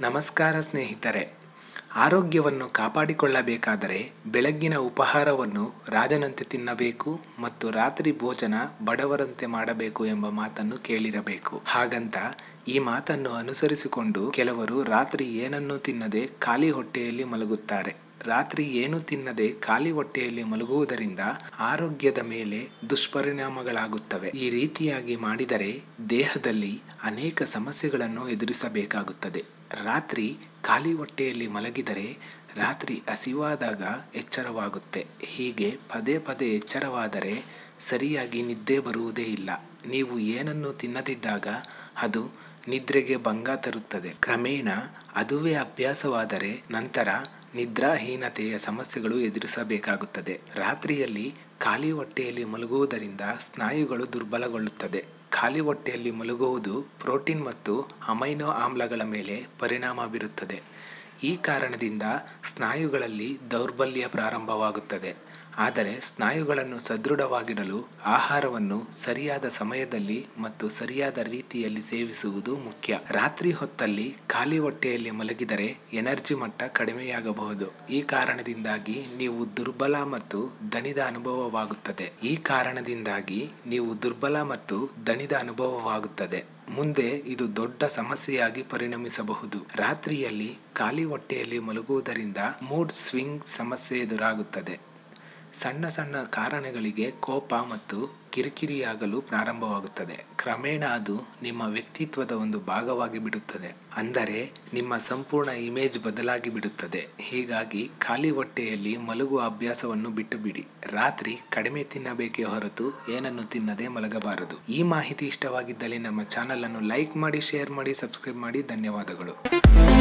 ನಮಸ್ಕಾರ ಸ್ನೇಹಿತರೆ ಆರೋಗ್ಯವನ್ನು ಕಾಪಾಡಿಕೊಳ್ಳಬೇಕಾದರೆ ಬೆಳಗ್ಗಿನ ಉಪಹಾರವನ್ನು ರಾಜನಂತೆ ತಿನ್ನಬೇಕು ಮತ್ತು ರಾತ್ರಿ ಭೋಜನ ಬಡವರಂತೆ ಮಾಡಬೇಕು ಎಂಬ ಮಾತನ್ನು ಕೇಳಿರಬೇಕು ಹಾಗಂತ ಈ ಮಾತನ್ನು ಅನುಸರಿಸಿಕೊಂಡು ಕೆಲವರು ರಾತ್ರಿ ಏನನ್ನೂ ತಿನ್ನದೆ ಖಾಲಿ ಹೊಟ್ಟೆಯಲ್ಲಿ ಮಲಗುತ್ತಾರೆ ರಾತ್ರಿ ಏನು ತಿನ್ನದೆ ಖಾಲಿ ಹೊಟ್ಟೆಯಲ್ಲಿ ಮಲಗುವುದರಿಂದ ಆರೋಗ್ಯದ ಮೇಲೆ ದುಷ್ಪರಿಣಾಮಗಳಾಗುತ್ತವೆ ಈ ರೀತಿಯಾಗಿ ಮಾಡಿದರೆ ದೇಹದಲ್ಲಿ ಅನೇಕ ಸಮಸ್ಯೆಗಳನ್ನು ಎದುರಿಸಬೇಕಾಗುತ್ತದೆ ರಾತ್ರಿ ಖಾಲಿ ಹೊಟ್ಟೆಯಲ್ಲಿ ಮಲಗಿದರೆ ರಾತ್ರಿ ಹಸಿವಾದಾಗ ಎಚ್ಚರವಾಗುತ್ತೆ ಹೀಗೆ ಪದೇ ಪದೇ ಎಚ್ಚರವಾದರೆ ಸರಿಯಾಗಿ ನಿದ್ದೆ ಬರುವುದೇ ಇಲ್ಲ ನೀವು ಏನನ್ನು ತಿನ್ನದಿದ್ದಾಗ ಅದು ನಿದ್ರೆಗೆ ಭಂಗ ತರುತ್ತದೆ ಕ್ರಮೇಣ ಅದುವೇ ಅಭ್ಯಾಸವಾದರೆ ನಂತರ ನಿದ್ರಾಹೀನತೆಯ ಸಮಸ್ಯೆಗಳು ಎದುರಿಸಬೇಕಾಗುತ್ತದೆ ರಾತ್ರಿಯಲ್ಲಿ ಖಾಲಿ ಹೊಟ್ಟೆಯಲ್ಲಿ ಮಲಗುವುದರಿಂದ ಸ್ನಾಯುಗಳು ದುರ್ಬಲಗೊಳ್ಳುತ್ತದೆ ಖಾಲಿ ಹೊಟ್ಟೆಯಲ್ಲಿ ಮಲಗುವುದು ಪ್ರೋಟೀನ್ ಮತ್ತು ಅಮೈನೋ ಆಮ್ಲಗಳ ಮೇಲೆ ಪರಿಣಾಮ ಬೀರುತ್ತದೆ ಈ ಕಾರಣದಿಂದ ಸ್ನಾಯುಗಳಲ್ಲಿ ದೌರ್ಬಲ್ಯ ಪ್ರಾರಂಭವಾಗುತ್ತದೆ ಆದರೆ ಸ್ನಾಯುಗಳನ್ನು ಸದೃಢವಾಗಿಡಲು ಆಹಾರವನ್ನು ಸರಿಯಾದ ಸಮಯದಲ್ಲಿ ಮತ್ತು ಸರಿಯಾದ ರೀತಿಯಲ್ಲಿ ಸೇವಿಸುವುದು ಮುಖ್ಯ ರಾತ್ರಿ ಹೊತ್ತಲ್ಲಿ ಖಾಲಿ ಹೊಟ್ಟೆಯಲ್ಲಿ ಮಲಗಿದರೆ ಎನರ್ಜಿ ಮಟ್ಟ ಕಡಿಮೆಯಾಗಬಹುದು ಈ ಕಾರಣದಿಂದಾಗಿ ನೀವು ದುರ್ಬಲ ಮತ್ತು ದಣಿದ ಅನುಭವವಾಗುತ್ತದೆ ಈ ಕಾರಣದಿಂದಾಗಿ ನೀವು ದುರ್ಬಲ ಮತ್ತು ದಣಿದ ಅನುಭವವಾಗುತ್ತದೆ ಮುಂದೆ ಇದು ದೊಡ್ಡ ಸಮಸ್ಯೆಯಾಗಿ ಪರಿಣಮಿಸಬಹುದು ರಾತ್ರಿಯಲ್ಲಿ ಖಾಲಿ ಹೊಟ್ಟೆಯಲ್ಲಿ ಮಲಗುವುದರಿಂದ ಮೂಡ್ ಸ್ವಿಂಗ್ ಸಮಸ್ಯೆ ಎದುರಾಗುತ್ತದೆ ಸಣ್ಣ ಸಣ್ಣ ಕಾರಣಗಳಿಗೆ ಕೋಪ ಮತ್ತು ಕಿರಿಕಿರಿಯಾಗಲು ಪ್ರಾರಂಭವಾಗುತ್ತದೆ ಕ್ರಮೇಣ ಅದು ನಿಮ್ಮ ವ್ಯಕ್ತಿತ್ವದ ಒಂದು ಭಾಗವಾಗಿ ಬಿಡುತ್ತದೆ ಅಂದರೆ ನಿಮ್ಮ ಸಂಪೂರ್ಣ ಇಮೇಜ್ ಬದಲಾಗಿ ಬಿಡುತ್ತದೆ ಹೀಗಾಗಿ ಖಾಲಿ ಹೊಟ್ಟೆಯಲ್ಲಿ ಮಲಗುವ ಅಭ್ಯಾಸವನ್ನು ಬಿಟ್ಟು ಬಿಡಿ ರಾತ್ರಿ ಕಡಿಮೆ ತಿನ್ನಬೇಕೇ ಹೊರತು ಏನನ್ನು ತಿನ್ನದೆ ಮಲಗಬಾರದು ಈ ಮಾಹಿತಿ ಇಷ್ಟವಾಗಿದ್ದಲ್ಲಿ ನಮ್ಮ ಚಾನಲ್ ಅನ್ನು ಲೈಕ್ ಮಾಡಿ ಶೇರ್ ಮಾಡಿ ಸಬ್ಸ್ಕ್ರೈಬ್ ಮಾಡಿ ಧನ್ಯವಾದಗಳು